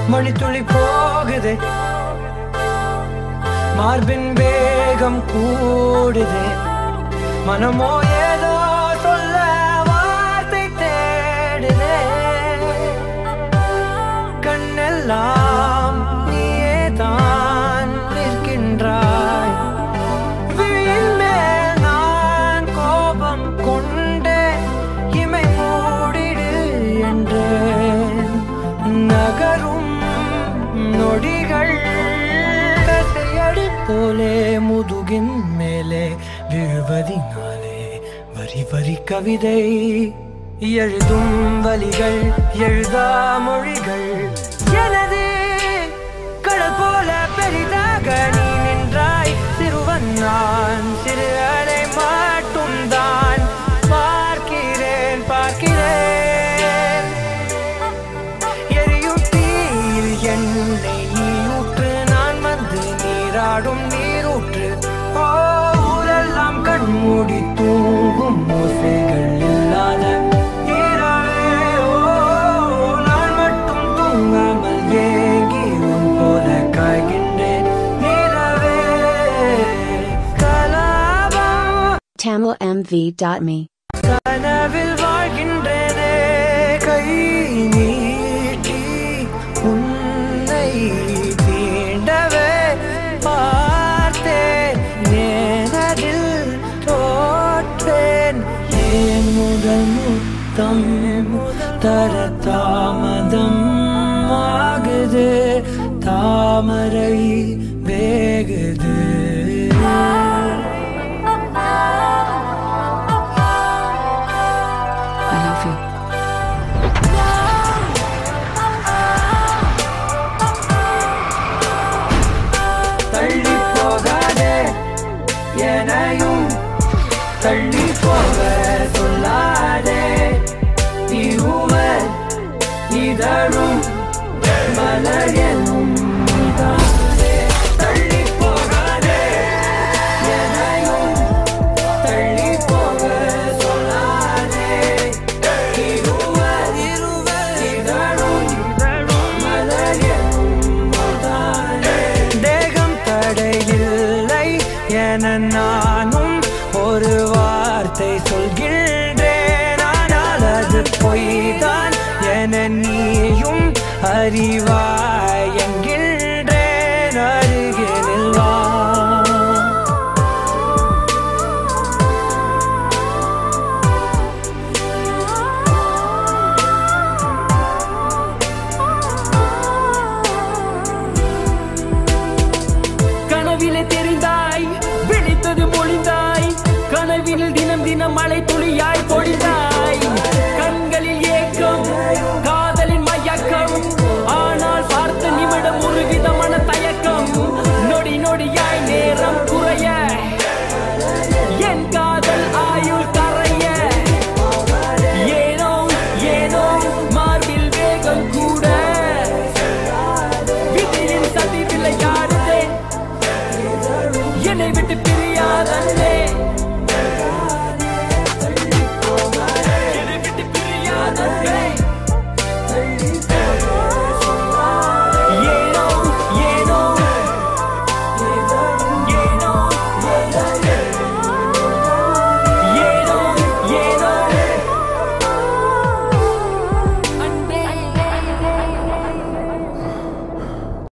மணித்துளி போகுதே மார்பின் வேகம் கூடுதே மனமோ ஏதோ சொல்ல வார்த்தை தேடுதே கண்ணெல்லாம் நீயே தான் நிற்கின்றாய் விழியின் மேல் நான் கோபம் கொண்டே இமை மூடிடு என்றேன் நகரும் நொடிகள் கசையடி போலே முதுகின் மேலே விழுவதினாலே வரி வரி கவிதை எழுதும் வலிகள் எழுதா மொழிகள் எனது கடல் போல பெரிதாக நீ நின்றாய் சிறுவன் நான் சிறு அலை மட்டும் தான் பார்க்கிறேன் பார்க்கிறேன் எரியும் தீயில் என்னை நீ ஊற்று நான் வந்து நீராடும் நீரூற்று ஓ ஊரெல்லாம் கண்மூடி தூங்கும் ஓசைகள் இல்லாத இரவே, ஓ, நான் மட்டும் தூங்காமல் ஏங்கி உன் போல காய்கின்றேன் இரவே கலாபம் tamilmv.me கனவில் வாழ்கின்றனே கை நீட்டி உன்னை தீண்டவே பார்த்தேன் நேரடில் தோற்றேன் ஏன் முதல் முத்தம் தர தாமதம் ஆகுது தாமரை வேகுது I love you. தள்ளி போகாதே எனையும் தள்ளி போக சொல்லாதே இருவர் இதழும் மலர் எனும் நீதானே. தள்ளி போகாதே எனையும் தள்ளி போக சொல்லாதே இருவர் இதழும் மலர் எனும் நீதானே. தேகம் தடையில்லை என நானும் ஒரு வார்த்தை சொல்கின்றேன் ஆனால் அது பொய்தான் என நீயும் அறிவாய்